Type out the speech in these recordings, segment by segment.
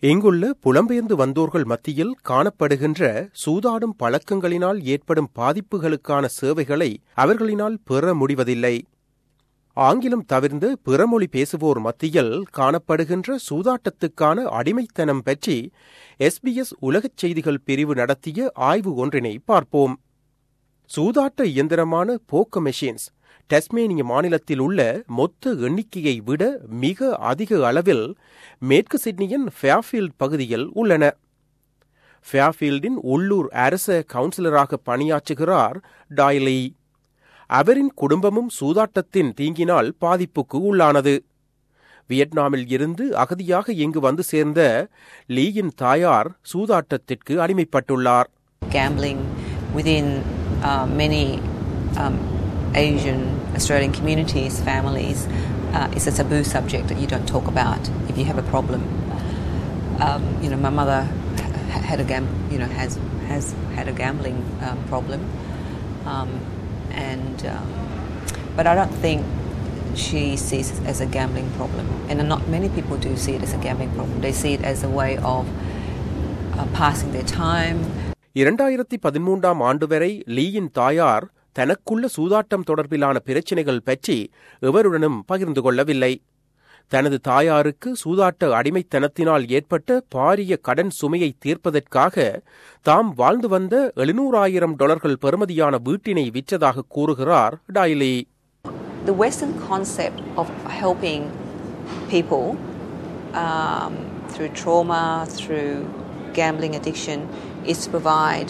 இங்குள்ள புலம்பெயர்ந்து வந்தோர்கள் மத்தியில் காணப்படுகின்ற சூதாடும் பழக்கங்களினால் ஏற்படும் பாதிப்புகளுக்கான சேவைகளை அவர்களினால் பெற முடிவதில்லை ஆங்கிலம் தவிர்ந்து பிறமொழி பேசுவோர் மத்தியில் காணப்படுகின்ற சூதாட்டத்துக்கான அடிமைத்தனம் பற்றி எஸ்பிஎஸ் உலகச் செய்திகள் பிரிவு நடத்திய ஆய்வு ஒன்றினை பார்ப்போம் சூதாட்ட இயந்திரமான போக்க மெஷின்ஸ் டெஸ்மேனிய மாநிலத்தில் உள்ள மொத்த எண்ணிக்கையை விட மிக அதிக அளவில் மேற்கு சிட்னியின் ஃபேர்ஃபீல்ட் பகுதியில் உள்ளன ஃபேர்ஃபீல்டின் உள்ளூர் அரச கவுன்சிலராக பணியாற்றுகிறார் டாய்லி அவரின் குடும்பமும் சூதாட்டத்தின் தீங்கினால் பாதிப்புக்கு உள்ளானது வியட்நாமில் இருந்து அகதியாக இங்கு வந்து சேர்ந்த லீயின் தாயார் சூதாட்டத்திற்கு அடிமைப்பட்டுள்ளார் gambling within uh, many um, Asian Australian communities, families, uh, is a taboo subject that you don't talk about if you have a problem. Um, you know, my mother ha- had a gam- you know has has had a gambling um, problem, um, and um, but I don't think she sees it as a gambling problem, and not many people do see it as a gambling problem. They see it as a way of uh, passing their time, இரண்டாயிரத்தி பதிமூன்றாம் ஆண்டு வரை லீயின் தாயார் தனக்குள்ள சூதாட்டம் தொடர்பிலான பிரச்சினைகள் பற்றி எவருடனும் பகிர்ந்து கொள்ளவில்லை தனது தாயாருக்கு சூதாட்ட அடிமைத்தனத்தினால் ஏற்பட்ட பாரிய கடன் சுமையை தீர்ப்பதற்காக தாம் வாழ்ந்து வந்த எழுநூறாயிரம் டாலர்கள் பெறுமதியான வீட்டினை விற்றதாக கூறுகிறார் டாய்லி the Western concept of helping people um, through trauma, through gambling addiction, is to provide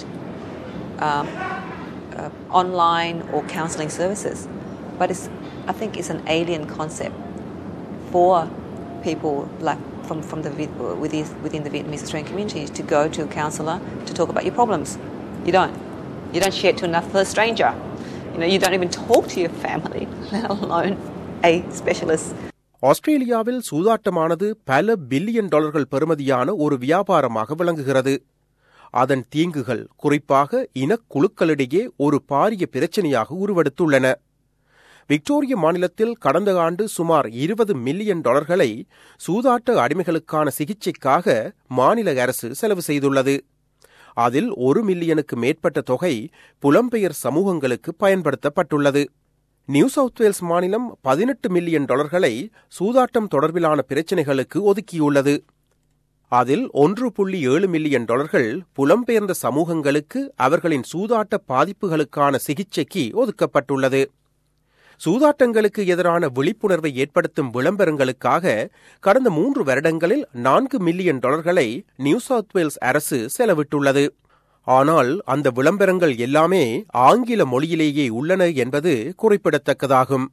um, uh, online or counselling services. But it's, I think it's an alien concept for people like from, from the Viet- within, within the Vietnamese Australian community to go to a counsellor to talk about your problems. You don't. You don't share it to another stranger. You know, you don't even talk to your family, let alone a specialist. ஆஸ்திரேலியாவில் சூதாட்டமானது பல billion டாலர்கள் பெறுமதியான ஒரு வியாபாரமாக விளங்குகிறது அதன் தீங்குகள் குறிப்பாக இனக்குழுக்களிடையே ஒரு பாரிய பிரச்சனையாக உருவெடுத்துள்ளன விக்டோரிய மாநிலத்தில் கடந்த ஆண்டு சுமார் இருபது மில்லியன் டாலர்களை சூதாட்ட அடிமைகளுக்கான சிகிச்சைக்காக மாநில அரசு செலவு செய்துள்ளது அதில் ஒரு மில்லியனுக்கு மேற்பட்ட தொகை புலம்பெயர் சமூகங்களுக்கு பயன்படுத்தப்பட்டுள்ளது நியூ சவுத் வேல்ஸ் மாநிலம் பதினெட்டு மில்லியன் டாலர்களை சூதாட்டம் தொடர்பிலான பிரச்சினைகளுக்கு ஒதுக்கியுள்ளது அதில் ஒன்று புள்ளி ஏழு மில்லியன் டாலர்கள் புலம்பெயர்ந்த சமூகங்களுக்கு அவர்களின் சூதாட்ட பாதிப்புகளுக்கான சிகிச்சைக்கு ஒதுக்கப்பட்டுள்ளது சூதாட்டங்களுக்கு எதிரான விழிப்புணர்வை ஏற்படுத்தும் விளம்பரங்களுக்காக கடந்த மூன்று வருடங்களில் நான்கு மில்லியன் டாலர்களை நியூ சவுத் வேல்ஸ் அரசு செலவிட்டுள்ளது ஆனால் அந்த விளம்பரங்கள் எல்லாமே ஆங்கில மொழியிலேயே உள்ளன என்பது குறிப்பிடத்தக்கதாகும்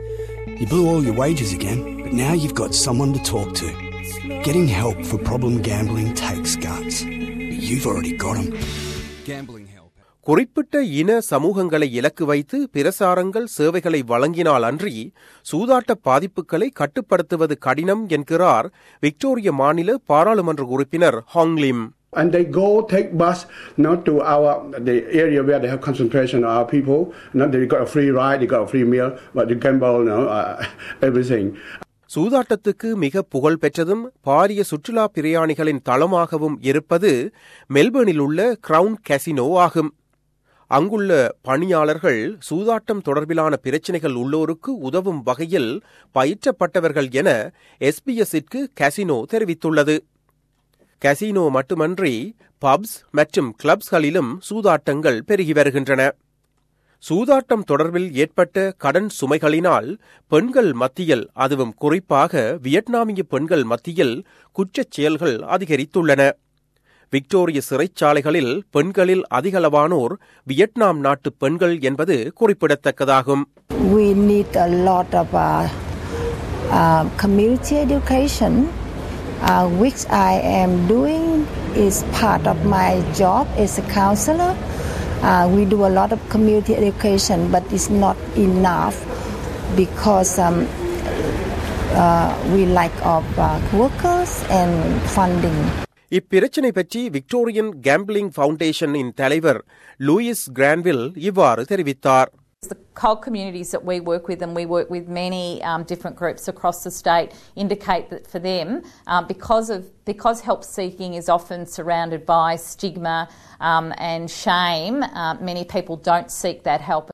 You blew all your wages again, but now you've got someone to talk to. Getting help for problem gambling takes guts. But you've already got them. Gambling help. குறிப்பிட்ட இன சமூகங்களை இலக்கு வைத்து பிரசாரங்கள் சேவைகளை வழங்கினால் அன்றி சூதாட்ட பாதிப்புகளை கட்டுப்படுத்துவது கடினம் என்கிறார் விக்டோரிய மாநில பாராளுமன்ற உறுப்பினர் ஹாங்லிம் And they go take bus not to our the area where they have concentration of our people. Not they got a free ride, they got a free meal, but they gamble, you know, uh, everything. சூதாட்டத்துக்கு மிக புகழ் பெற்றதும் பாரிய சுற்றுலா பிரயாணிகளின் தளமாகவும் இருப்பது மெல்பர்னில் உள்ள crown casino ஆகும் அங்குள்ள பணியாளர்கள் சூதாட்டம் தொடர்பிலான பிரச்சினைகள் உள்ளோருக்கு உதவும் வகையில் பயிற்றப்பட்டவர்கள் என எஸ்பிஎஸ்ஸிற்கு கசினோ தெரிவித்துள்ளது கசினோ மட்டுமன்றி பப்ஸ் மற்றும் கிளப்ஸ்களிலும் சூதாட்டங்கள் பெருகி வருகின்றன சூதாட்டம் தொடர்பில் ஏற்பட்ட கடன் சுமைகளினால் பெண்கள் மத்தியில் அதுவும் குறிப்பாக வியட்நாமிய பெண்கள் மத்தியில் குற்றச் செயல்கள் அதிகரித்துள்ளன விக்டோரிய சிறைச்சாலைகளில் பெண்களில் அதிகளவானோர் வியட்நாம் நாட்டு பெண்கள் என்பது குறிப்பிடத்தக்கதாகும் we need a lot of uh, uh, community education, uh, which I am doing is part of my job as a counselor. Uh, we do a lot of community education, but it's not enough because um, uh, we lack of uh, workers and funding. இப்பிரச்சினை பற்றி Victorian gambling ஃபவுண்டேஷனின் தலைவர் Lewis கிரான்வில் இவ்வாறு தெரிவித்தார் The COG communities that we work with, and we work with many um, different groups across the state, indicate that for them, um, because of because help seeking is often surrounded by stigma um, and shame, uh, many people don't seek that help.